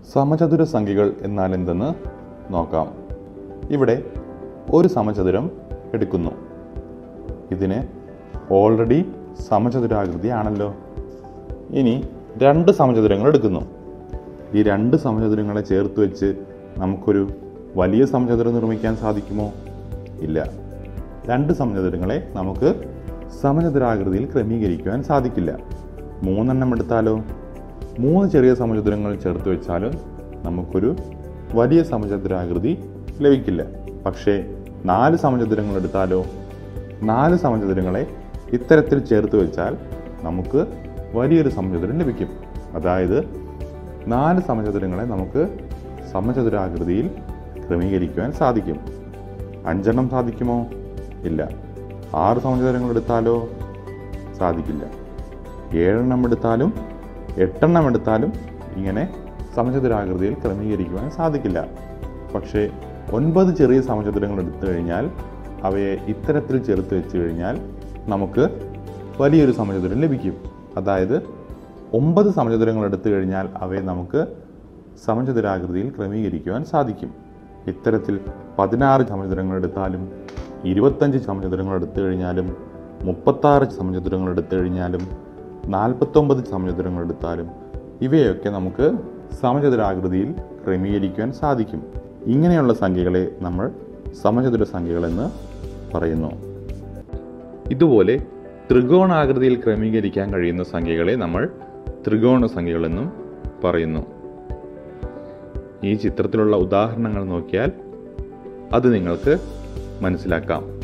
സമചതുര സംഖ്യകൾ എന്നാൽ എന്തെന്ന് നോക്കാം ഇവിടെ ഒരു സമചതുരം എടുക്കുന്നു ഇതിന് ഓൾറെഡി സമചതുരാകൃതി ആണല്ലോ ഇനി രണ്ട് സമചതുരങ്ങൾ എടുക്കുന്നു ഈ രണ്ട് സമചതുരങ്ങളെ ചേർത്ത് വെച്ച് നമുക്കൊരു വലിയ സമചതുരം നിർമ്മിക്കാൻ സാധിക്കുമോ ഇല്ല രണ്ട് സമചതുരങ്ങളെ നമുക്ക് സമചതുരാകൃതിയിൽ ക്രമീകരിക്കുവാൻ സാധിക്കില്ല മൂന്നെണ്ണം എടുത്താലോ മൂന്ന് ചെറിയ സമചതുരങ്ങൾ ചേർത്ത് വെച്ചാലും നമുക്കൊരു വലിയ സമചതുരാകൃതി ലഭിക്കില്ല പക്ഷേ നാല് സമചതുരങ്ങൾ എടുത്താലോ നാല് സമചതുരങ്ങളെ ഇത്തരത്തിൽ ചേർത്ത് വെച്ചാൽ നമുക്ക് വലിയൊരു സമചതുരം ലഭിക്കും അതായത് നാല് സമചതുരങ്ങളെ നമുക്ക് സമചതുരാകൃതിയിൽ ക്രമീകരിക്കുവാൻ സാധിക്കും അഞ്ചെണ്ണം സാധിക്കുമോ ഇല്ല ആറ് സമചതുരങ്ങൾ എടുത്താലോ സാധിക്കില്ല ഏഴെണ്ണം എടുത്താലും എട്ടെണ്ണം എടുത്താലും ഇങ്ങനെ സമചതുരാകൃതിയിൽ ക്രമീകരിക്കുവാൻ സാധിക്കില്ല പക്ഷേ ഒൻപത് ചെറിയ സമചതുരങ്ങൾ എടുത്തു കഴിഞ്ഞാൽ അവയെ ഇത്തരത്തിൽ ചേർത്ത് വെച്ച് കഴിഞ്ഞാൽ നമുക്ക് വലിയൊരു സമചതുരം ലഭിക്കും അതായത് ഒമ്പത് സമചതുരങ്ങൾ എടുത്തു കഴിഞ്ഞാൽ അവയെ നമുക്ക് സമചതുരാകൃതിയിൽ ക്രമീകരിക്കുവാൻ സാധിക്കും ഇത്തരത്തിൽ പതിനാറ് സമചതുരങ്ങൾ എടുത്താലും ഇരുപത്തഞ്ച് സമചതുരങ്ങൾ എടുത്തു കഴിഞ്ഞാലും മുപ്പത്താറ് സമചതുരങ്ങൾ എടുത്തു കഴിഞ്ഞാലും നാൽപ്പത്തൊമ്പത് സമചതുരങ്ങൾ എടുത്താലും ഇവയൊക്കെ നമുക്ക് സമചതുരാകൃതിയിൽ ക്രമീകരിക്കുവാൻ സാധിക്കും ഇങ്ങനെയുള്ള സംഖ്യകളെ നമ്മൾ സമചതുര സംഖ്യകളെന്ന് പറയുന്നു ഇതുപോലെ ത്രികോണാകൃതിയിൽ ക്രമീകരിക്കാൻ കഴിയുന്ന സംഖ്യകളെ നമ്മൾ ത്രികോണ സംഖ്യകളെന്നും പറയുന്നു ഈ ചിത്രത്തിലുള്ള ഉദാഹരണങ്ങൾ നോക്കിയാൽ അത് നിങ്ങൾക്ക് മനസ്സിലാക്കാം